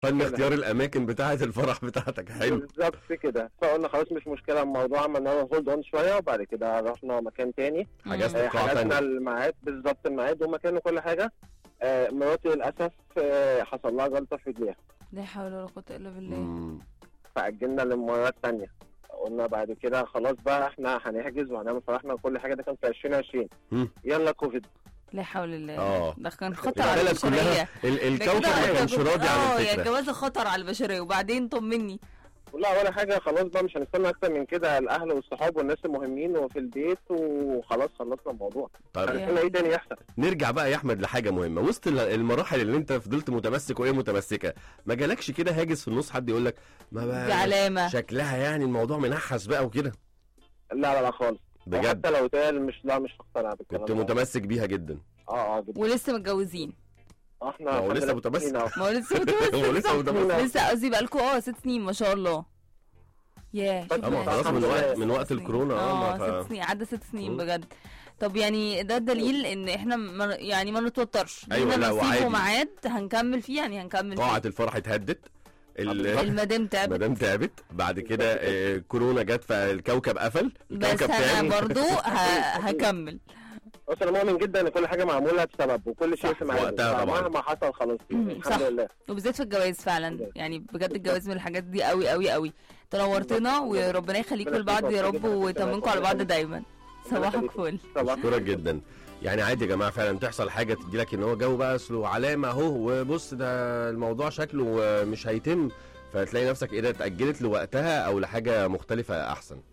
فن اختيار الاماكن بتاعه الفرح بتاعتك حلو بالظبط كده فقلنا خلاص مش مشكله الموضوع عملنا له هولد اون شويه وبعد كده رحنا مكان تاني حجزت آه، قاعة حجزنا تانية. الميعاد بالظبط الميعاد ومكان وكل حاجه آه، مراتي للاسف آه، حصل لها جلطه في رجليها لا حول ولا قوه الا بالله مم. فاجلنا للمره الثانيه قلنا بعد كده خلاص بقى احنا هنحجز وهنعمل فرحنا وكل حاجه ده كان في 2020 مم. يلا كوفيد لا حول الله آه. ده كان خطر على البلد كلها البشريه ال- ده الكوكب كده ما كانش كنت- راضي عن اه يعني الفكره جواز خطر على البشريه وبعدين طمني لا ولا حاجه خلاص بقى مش هنستنى اكتر من كده الاهل والصحاب والناس المهمين وفي البيت وخلاص خلصنا الموضوع طيب هنستنى ايه تاني يحصل نرجع بقى يا احمد لحاجه مهمه وسط ال- المراحل اللي انت فضلت متمسك وهي متمسكه ما جالكش كده هاجس في النص حد يقول لك ما دي بقى علامه شكلها يعني الموضوع منحس بقى وكده لا لا لا خالص بجد حتى لو اتقال مش لا مش هقتنع بالكلام كنت ده. متمسك بيها جدا اه اه جدا ولسه متجوزين احنا هو الحمد لسه لله متمسك. سنين أهو. ما هو لسه متجوزين هو لسه متمسك لسه قصدي بقالكوا اه ست سنين ما شاء الله ياه طب شوف اه ما بقى. خلاص من الحمد وقت لله. من وقت ست سنين. الكورونا اه ما اه ف... ست سنين عدى ست سنين مم. بجد طب يعني ده دليل ان احنا ما يعني ما نتوترش أيوة، لينا لا، نصيب وعادي. وميعاد هنكمل فيه يعني هنكمل فيه قاعة الفرح اتهدت ال- المدام تعبت المدام تعبت بعد كده آه، كورونا جت فالكوكب قفل بس الكوكب انا تاني برضو ه... هكمل بس انا مؤمن جدا ان كل حاجه معموله بسبب وكل شيء صح، في ميعاده وقتها طبعاً. مهما حصل خلاص مم، الحمد صح. لله وبالذات في الجواز فعلا بجد. يعني بجد الجواز من الحاجات دي قوي قوي قوي تنورتنا وربنا يخليكم ربنا لبعض يا يخليك رب ويخليك ويطمنكم على بعض دايما صباحك يخليك. فل طبعا اشكرك جدا يعني عادي يا جماعه فعلا تحصل حاجه تدي لك ان هو جو بقى اصله علامه اهو وبص ده الموضوع شكله مش هيتم فتلاقي نفسك ايه ده اتاجلت لوقتها او لحاجه مختلفه احسن